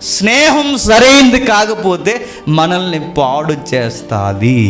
స్నేహం సరైంది కాకపోతే మనల్ని పాడు చేస్తుంది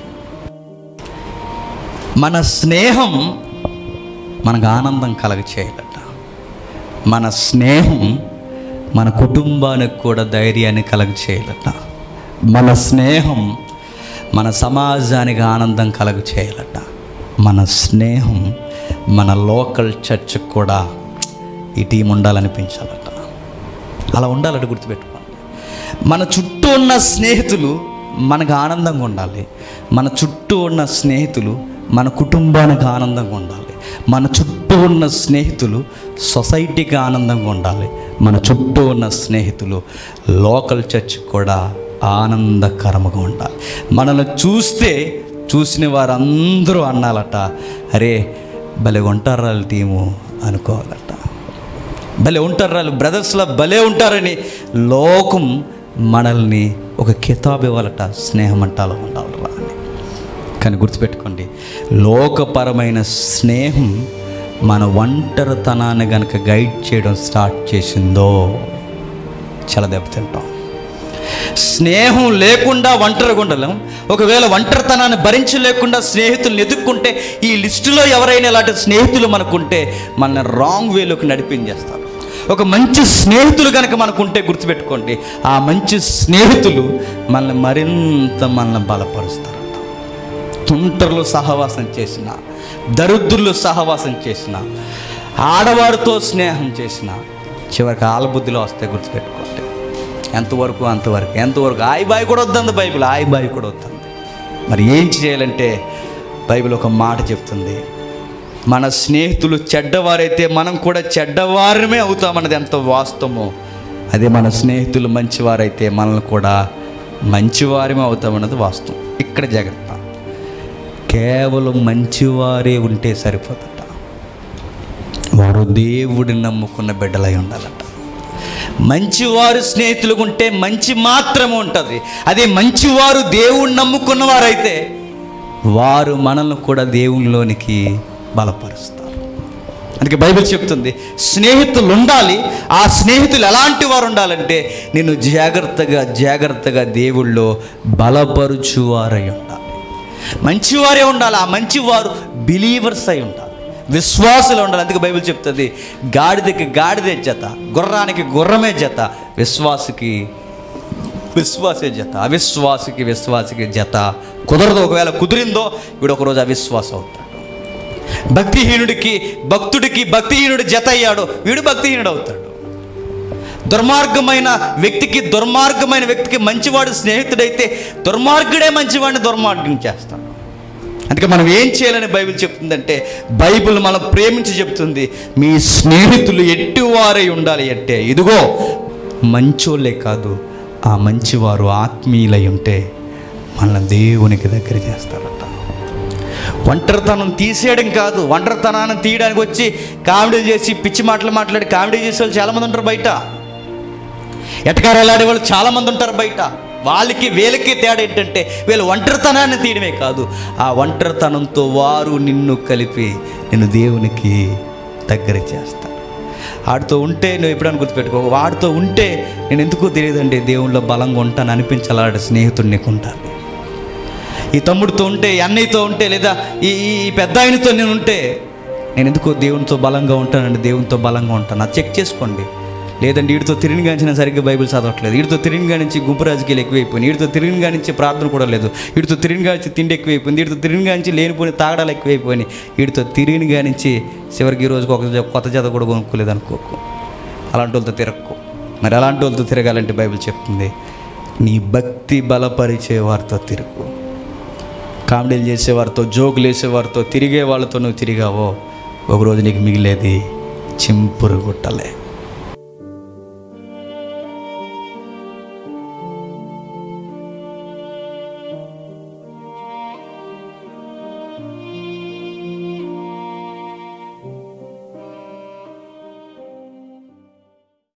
మన స్నేహం మనకు ఆనందం కలగ చేయాలట మన స్నేహం మన కుటుంబానికి కూడా ధైర్యాన్ని కలగ చేయాలట మన స్నేహం మన సమాజానికి ఆనందం కలగ చేయాలట మన స్నేహం మన లోకల్ చర్చ్కి కూడా ఈ టీం ఉండాలనిపించాలట అలా ఉండాలని గుర్తుపెట్టుకోండి మన చుట్టూ ఉన్న స్నేహితులు మనకు ఆనందంగా ఉండాలి మన చుట్టూ ఉన్న స్నేహితులు మన కుటుంబానికి ఆనందంగా ఉండాలి మన చుట్టూ ఉన్న స్నేహితులు సొసైటీకి ఆనందంగా ఉండాలి మన చుట్టూ ఉన్న స్నేహితులు లోకల్ చర్చ్ కూడా ఆనందకరముగా ఉండాలి మనల్ని చూస్తే చూసిన వారందరూ అన్నాలట అరే భలే ఉంటారు వాళ్ళ టీము అనుకోవాలట భలే ఉంటారు వాళ్ళు బ్రదర్స్లో భలే ఉంటారని లోకం మనల్ని ఒక కితాబ్ ఇవ్వాలట స్నేహం అంటాలో ఉండాలరా అని కానీ గుర్తుపెట్టుకోండి లోకపరమైన స్నేహం మన ఒంటరితనాన్ని గనక గైడ్ చేయడం స్టార్ట్ చేసిందో చాలా దెబ్బతింటాం స్నేహం లేకుండా ఒంటరిగా ఉండలేం ఒకవేళ ఒంటరితనాన్ని భరించలేకుండా స్నేహితులను ఎదుక్కుంటే ఈ లిస్టులో ఎవరైనా ఇలాంటి స్నేహితులు మనకుంటే మన రాంగ్ వేలోకి నడిపించేస్తారు ఒక మంచి స్నేహితులు కనుక మనకుంటే గుర్తుపెట్టుకోండి ఆ మంచి స్నేహితులు మనల్ని మరింత మనల్ని బలపరుస్తారట తుంటర్లు సహవాసం చేసిన దరిద్రులు సహవాసం చేసిన ఆడవారితో స్నేహం చేసిన చివరికి ఆలబుద్ధిలో వస్తే గుర్తుపెట్టుకోండి ఎంతవరకు అంతవరకు ఎంతవరకు ఆయి బాయి కూడా వద్దంది బైబిల్ ఆయి బాయి కూడా వద్దంది మరి ఏం చేయాలంటే బైబిల్ ఒక మాట చెప్తుంది మన స్నేహితులు చెడ్డవారైతే మనం కూడా చెడ్డవారమే అవుతామన్నది ఎంత వాస్తవమో అదే మన స్నేహితులు మంచివారైతే మనల్ని కూడా మంచివారమే అవుతామన్నది వాస్తవం ఇక్కడ జాగ్రత్త కేవలం మంచివారే ఉంటే సరిపోదట వారు దేవుడిని నమ్ముకున్న బిడ్డలై ఉండాలట మంచివారు స్నేహితులు ఉంటే మంచి మాత్రమే ఉంటుంది అదే మంచివారు దేవుణ్ణి నమ్ముకున్న వారైతే వారు మనల్ని కూడా దేవునిలోనికి బలపరుస్తారు అందుకే బైబిల్ చెప్తుంది స్నేహితులు ఉండాలి ఆ స్నేహితులు ఎలాంటి వారు ఉండాలంటే నిన్ను జాగ్రత్తగా జాగ్రత్తగా దేవుళ్ళో బలపరుచువారై ఉండాలి మంచివారే ఉండాలి ఆ మంచివారు బిలీవర్స్ అయి ఉండాలి విశ్వాసులు ఉండాలి అందుకే బైబిల్ చెప్తుంది గాడిదకి గాడిదే జత గుర్రానికి గుర్రమే జత విశ్వాసుకి విశ్వాసే జత అవిశ్వాసికి విశ్వాసికి జత కుదరదు ఒకవేళ కుదిరిందో వీడు ఒకరోజు అవిశ్వాసం అవుతాడు భక్తిహీనుడికి భక్తుడికి భక్తిహీనుడు జత అయ్యాడు వీడు భక్తిహీనుడు అవుతాడు దుర్మార్గమైన వ్యక్తికి దుర్మార్గమైన వ్యక్తికి మంచివాడు స్నేహితుడైతే దుర్మార్గుడే మంచివాడిని దుర్మార్గం చేస్తాడు అందుకే మనం ఏం చేయాలని బైబిల్ చెప్తుందంటే బైబిల్ మనం ప్రేమించి చెప్తుంది మీ స్నేహితులు ఎట్టివారై ఉండాలి అంటే ఇదిగో మంచోళ్ళే కాదు ఆ మంచివారు ఆత్మీయులై ఉంటే మనల్ని దేవునికి దగ్గర చేస్తారట ఒంటరితనం తీసేయడం కాదు ఒంటరితనాన్ని తీయడానికి వచ్చి కామెడీలు చేసి పిచ్చి మాటలు మాట్లాడి కామెడీ చేసే వాళ్ళు చాలామంది ఉంటారు బయట ఎటకారాలు ఆడే వాళ్ళు చాలామంది ఉంటారు బయట వాళ్ళకి వీళ్ళకి తేడా ఏంటంటే వీళ్ళు ఒంటరితనాన్ని తీయడమే కాదు ఆ ఒంటరితనంతో వారు నిన్ను కలిపి నిన్ను దేవునికి దగ్గర చేస్తారు వాడితో ఉంటే నువ్వు ఎప్పుడైనా గుర్తుపెట్టుకో వాడితో ఉంటే నేను ఎందుకో తెలియదండి దేవుళ్ళో బలంగా ఉంటాను అనిపించాలి స్నేహితుడు నీకు ఉండాలి ఈ తమ్ముడితో ఉంటే ఈ అన్నయ్యతో ఉంటే లేదా ఈ ఈ పెద్ద ఆయనతో నేను ఉంటే నేను ఎందుకో దేవునితో బలంగా ఉంటానండి దేవునితో బలంగా ఉంటాను అది చెక్ చేసుకోండి లేదంటే వీడితో తిరిగి గాంచిన సరిగ్గా బైబిల్ చదవట్లేదు వీడితో తిరిగి గానించి గుంపు రాజకీయాలు ఎక్కువైపోయినాయి వీడితో తిరిగి గానించి ప్రార్థన కూడా లేదు వీడితో తిరిగి గానించి తిండి ఎక్కువైపోయింది వీడితో తిరిగి గానించి లేనిపోయిన తాగడాలు ఎక్కువైపోయినాయి వీడితో తిరిగి గానించి చివరికి ఈ రోజుకి ఒక జ- కొత్త జత కూడా కొనుక్కోలేదు అనుకోకు అలాంటి వాళ్ళతో తిరక్కు మరి అలాంటి వాళ్ళతో తిరగాలంటే బైబిల్ చెప్తుంది నీ భక్తి బలపరిచే వారితో తిరుగు కామెడీలు చేసేవారితో జోకులు వేసేవారితో తిరిగే వాళ్ళతో నువ్వు తిరిగావో ఒకరోజు నీకు మిగిలేది చింపురు గుట్టలే